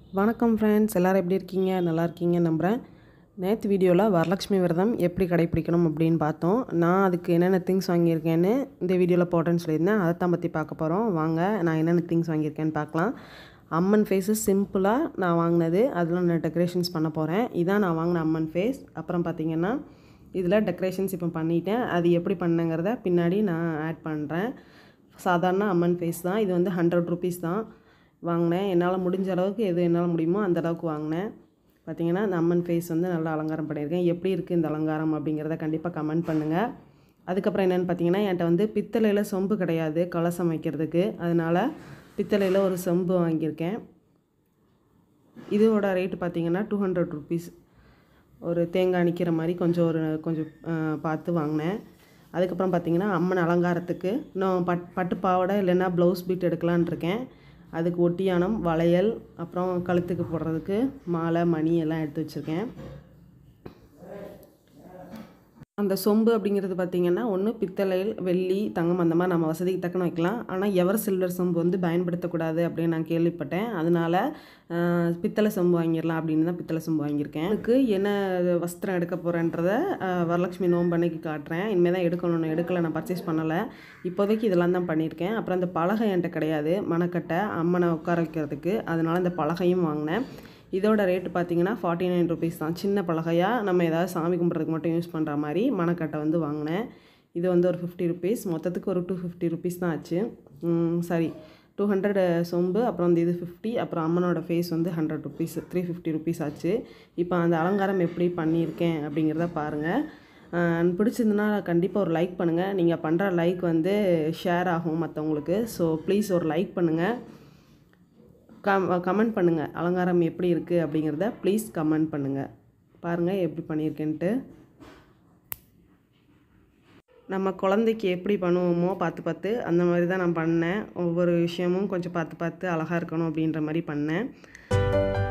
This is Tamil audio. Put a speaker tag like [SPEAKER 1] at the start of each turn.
[SPEAKER 1] வணக்கம் ஃப்ரெண்ட்ஸ் எல்லோரும் எப்படி இருக்கீங்க நல்லா இருக்கீங்க நம்புகிறேன் நேற்று வீடியோவில் வரலட்சுமி விரதம் எப்படி கடைப்பிடிக்கணும் அப்படின்னு பார்த்தோம் நான் அதுக்கு என்னென்ன திங்ஸ் வாங்கியிருக்கேன்னு இந்த வீடியோவில் போட்டேன்னு சொல்லியிருந்தேன் அதை தான் பற்றி பார்க்க போகிறோம் வாங்க நான் என்னென்ன திங்ஸ் வாங்கியிருக்கேன்னு பார்க்கலாம் அம்மன் ஃபேஸு சிம்பிளாக நான் வாங்கினது அதில் நான் டெக்கரேஷன்ஸ் பண்ண போகிறேன் இதான் நான் வாங்கின அம்மன் ஃபேஸ் அப்புறம் பார்த்தீங்கன்னா இதில் டெக்கரேஷன்ஸ் இப்போ பண்ணிட்டேன் அது எப்படி பண்ணேங்கிறத பின்னாடி நான் ஆட் பண்ணுறேன் சாதாரண அம்மன் ஃபேஸ் தான் இது வந்து ஹண்ட்ரட் ருபீஸ் தான் வாங்கினேன் என்னால் முடிஞ்ச அளவுக்கு எது என்னால் முடியுமோ அந்த அளவுக்கு வாங்கினேன் பார்த்தீங்கன்னா இந்த அம்மன் ஃபேஸ் வந்து நல்லா அலங்காரம் பண்ணியிருக்கேன் எப்படி இருக்குது இந்த அலங்காரம் அப்படிங்கிறத கண்டிப்பாக கமெண்ட் பண்ணுங்கள் அதுக்கப்புறம் என்னென்னு பார்த்தீங்கன்னா என்கிட்ட வந்து பித்தளையில் சொம்பு கிடையாது கலசம் வைக்கிறதுக்கு அதனால் பித்தளையில் ஒரு சொம்பு வாங்கியிருக்கேன் இதோட ரேட்டு பார்த்தீங்கன்னா டூ ஹண்ட்ரட் ருபீஸ் ஒரு தேங்காய் நிற்கிற மாதிரி கொஞ்சம் ஒரு கொஞ்சம் அஹ், பார்த்து வாங்கினேன் அதுக்கப்புறம் பார்த்தீங்கன்னா அம்மன் அலங்காரத்துக்கு இன்னும் பட் பட்டு பாவாடை இல்லைன்னா ப்ளவுஸ் பீட் எடுக்கலான்னு இருக்கேன் அதுக்கு ஒட்டியானம் வளையல் அப்புறம் கழுத்துக்கு போடுறதுக்கு மாலை மணி எல்லாம் எடுத்து வச்சுருக்கேன் அந்த சொம்பு அப்படிங்கிறது பார்த்திங்கன்னா ஒன்று பித்தளையில் வெள்ளி தங்கம் அந்த மாதிரி நம்ம வசதிக்கு தக்கன வைக்கலாம் ஆனால் எவர் சில்வர் சொம்பு வந்து பயன்படுத்தக்கூடாது அப்படின்னு நான் கேள்விப்பட்டேன் அதனால் ஆஹ், பித்தளை சொம்பு வாங்கிடலாம் அப்படின்னு தான் பித்தளை சொம்பு வாங்கியிருக்கேன் அதுக்கு என்ன வஸ்திரம் எடுக்க போகிறேன்றத வரலட்சுமி நோம்பு அன்னைக்கு காட்டுறேன் இனிமேல் தான் எடுக்கணும் எடுக்கலை நான் பர்ச்சேஸ் பண்ணலை இப்போதைக்கு இதெல்லாம் தான் பண்ணியிருக்கேன் அப்புறம் அந்த பலகை என்கிட்ட கிடையாது மணக்கட்டை அம்மனை உட்கார வைக்கிறதுக்கு அதனால் அந்த பலகையும் வாங்கினேன் இதோட ரேட்டு பார்த்தீங்கன்னா ஃபார்ட்டி நைன் ருபீஸ் தான் சின்ன பலகையாக நம்ம ஏதாவது சாமி கும்பிட்றதுக்கு மட்டும் யூஸ் பண்ணுற மாதிரி மணக்கட்டை வந்து வாங்கினேன் இது வந்து ஒரு ஃபிஃப்டி ருபீஸ் மொத்தத்துக்கு ஒரு டூ ஃபிஃப்டி ருபீஸ் தான் ஆச்சு சாரி டூ ஹண்ட்ரட் சொம்பு அப்புறம் வந்து இது ஃபிஃப்டி அப்புறம் அம்மனோட ஃபேஸ் வந்து hundred rupees three fifty rupees ஆச்சு இப்போ அந்த அலங்காரம் எப்படி பண்ணியிருக்கேன் அப்படிங்கிறத பாருங்கள் அஹ் பிடிச்சிருந்துன்னா கண்டிப்பாக ஒரு லைக் பண்ணுங்கள் நீங்கள் பண்ணுற லைக் வந்து ஷேர் ஆகும் மற்றவங்களுக்கு ஸோ ப்ளீஸ் ஒரு லைக் பண்ணுங்கள் கம் கமெண்ட் பண்ணுங்கள் அலங்காரம் எப்படி இருக்குது அப்படிங்கிறத ப்ளீஸ் கமெண்ட் பண்ணுங்கள் பாருங்கள் எப்படி பண்ணியிருக்கேன்ட்டு நம்ம குழந்தைக்கு எப்படி பண்ணுவோமோ பார்த்து பார்த்து அந்த மாதிரி தான் நான் பண்ணேன் ஒவ்வொரு விஷயமும் கொஞ்சம் பார்த்து பார்த்து அழகாக இருக்கணும் அப்படின்ற மாதிரி பண்ணேன்